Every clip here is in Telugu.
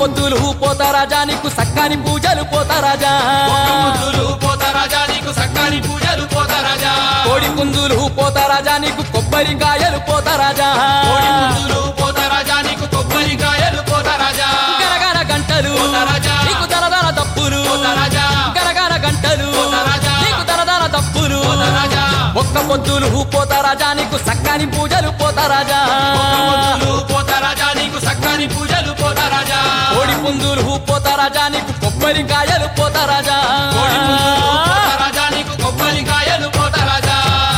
పొద్దులు పోతారాజా నీకు సక్కాని పూజలు పోతారాజా ఒక్క ముద్దులు పోతారాజా నీకు సక్కాని పూజలు పోతారాజా కోడి పుంజులు పోతారాజా నీకు కొబ్బరికాయలు పోతారాజా కోడి పుంజులు పోతారాజా నీకు కొబ్బరికాయలు పోతారాజా గరగర గంటలు పోతారాజా. నీకు దరదర తప్పులు పోతారాజా గరగర గంటలు పోతారాజా. నీకు దరదర తప్పులు పోతారాజా. ఒక్క పొద్దులు పోతారాజా నీకు సక్కాని పూజలు పోతారాజా ఒక్క ముద్దులు పోతారాజా నీకు సక్కాని పూజలు పోతారాజా కోడి పుంజులు పోతారాజా నీకు కొబ్బరికాయలు పోతారాజా కోడి పుంజులు పోతారాజా నీకు కొబ్బరికాయలు పోతారాజా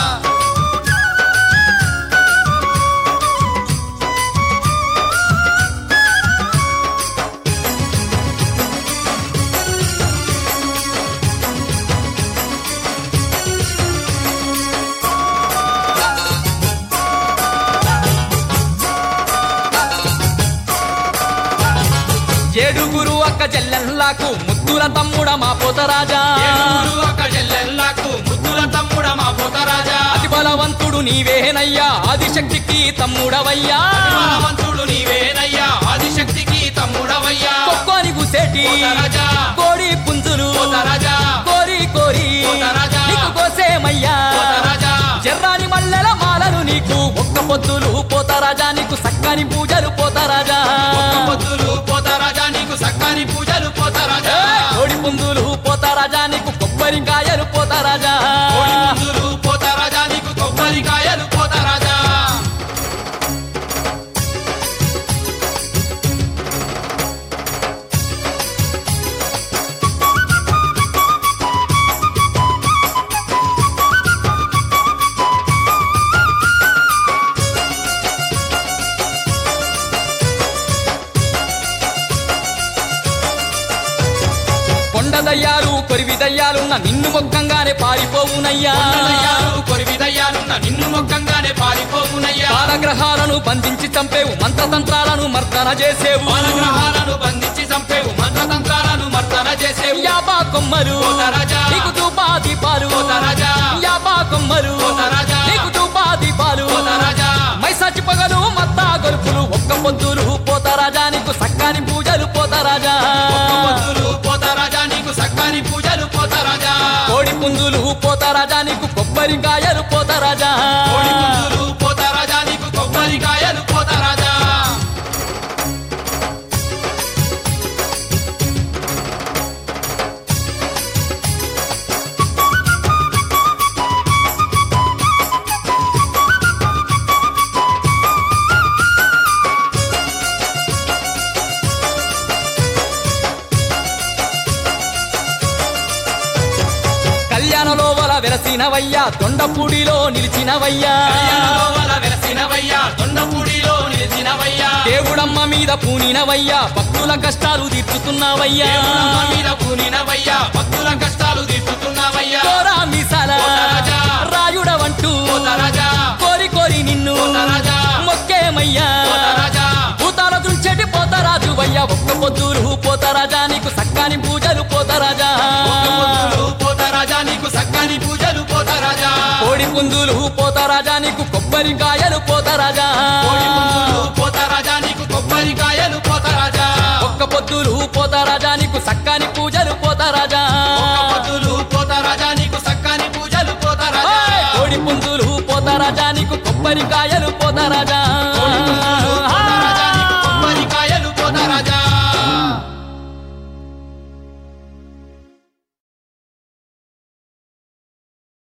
ఏడుగురు అక్క చెల్లెల్లాకు ముద్దుల తమ్ముడ మా పోతరాజా ఏడుగురు ఒక్క చెల్లెల్లాకు ముద్దుల తమ్ముడ మా పోతారాజా అతి బలవంతుడు నీవేనయ్యా ఆదిశక్తికి తమ్ముడవయ్యా బలవంతుడు నీవేనయ్యా ఆదిశక్తికి తమ్ముడవయ్యా కొక్కోని గుసేటి పోతారాజా. కోడి పుంజులు పోతారాజా కోరి కోరి పోతారాజా. నీకు కోసేమయ్యా పోతారాజా జర్రాని మల్లెల మాలలు నీకు ఒక్క పొద్దులు పోతారాజా నీకు సక్కని పూజలు పోతారాజా ఒక్క పొద్దులు పోతారాజా నీకు సక్కాని పూజలు పోతారాజా కోడి పుంజులు పోతారాజా నీకు కొబ్బరికాయలు పోతారాజా కోడి పుంజులు పోతారాజా నీకు కొబ్బరికాయలు పోతారాజా కొండ దయ్యాలు కొరివి దయ్యాలున్న నిన్ను మొక్కంగానే పారిపోవునయ్యా కొండలయ్యాలు కొరివిదయ్యాలున్న నిన్ను మొక్కంగానే పారిపోవునయ్యా బాలగ్రహాలను బంధించి చంపేవు మంత్రతంత్రాలను మర్దన చేసేవు బాలగ్రహాలను బంధించి చంపేవు మంత్రతంత్రాలను మర్దన చేసేవు యాబా కొమ్మలు పోతారాజా. నీకు ధూపా దీపాలు పోతారాజా. యాబా కొమ్మలు పోతారాజా. నీకు ధూపా దీపాలు పోతారాజా. మైసాచి పగలు మత్తా గొలుపులు ఒక్క పొద్దులు పోతారాజా నీకు సక్కాని పూజలు పోతారాజా ఒక్క పొద్దులు పోతారాజా నీకు సక్కాని పూజలు పోతారాజా కోడి పుంజులు పోతారాజా నీకు కొబ్బరికాయలు పోతారాజా కోడి పుంజులు పోతారాజా నీకు కొబ్బరికాయలు పోతారాజా కళ్యాణలో వల వెలసినవయ్యా దొండపూడిలో నిలిచినవయ్యా కళ్యాణలోవల వెలసినవయ్యా దొండపూడిలో నిలిచినవయ్యా దేవుడమ్మ మీద పూనినవయ్యా భక్తుల కష్టాలు తీర్చుతున్నావయ్యా దేవుడమ్మ మీద పూనినవయ్యా భక్తుల కష్టాలు తీర్చుతున్నావయ్యా కోరా మీసాల పోతారాజా. రాయుడవంటూ పోతారాజా కోరి కోరి నిన్ను పోతారాజా. మొక్కేమయ్యా పోతారాజా భూతాల దుంచెటి పోతారాజు వయ్యా ఒక్క పొద్దులు పోతారాజా నీకు సక్కాని పూజలు పోతారాజా ఒక్క పొద్దులు పోతారాజా నీకు సక్కాని పూజలు పోతారాజా కోడి పుంజులు పోతారాజా నీకు కొబ్బరికాయలు పోతారాజా కోడి పుంజులు పోతారాజా నీకు కొబ్బరికాయలు పోతారాజా ఒక్క పొద్దులు పోతారాజా నీకు సక్కాని పూజలు పోతారాజా ఒక్క పొద్దులు పోతారాజా నీకు సక్కాని పూజలు పోతారాజా కోడి పుంజులు పోతారాజా నీకు కొబ్బరికాయలు పోతారాజా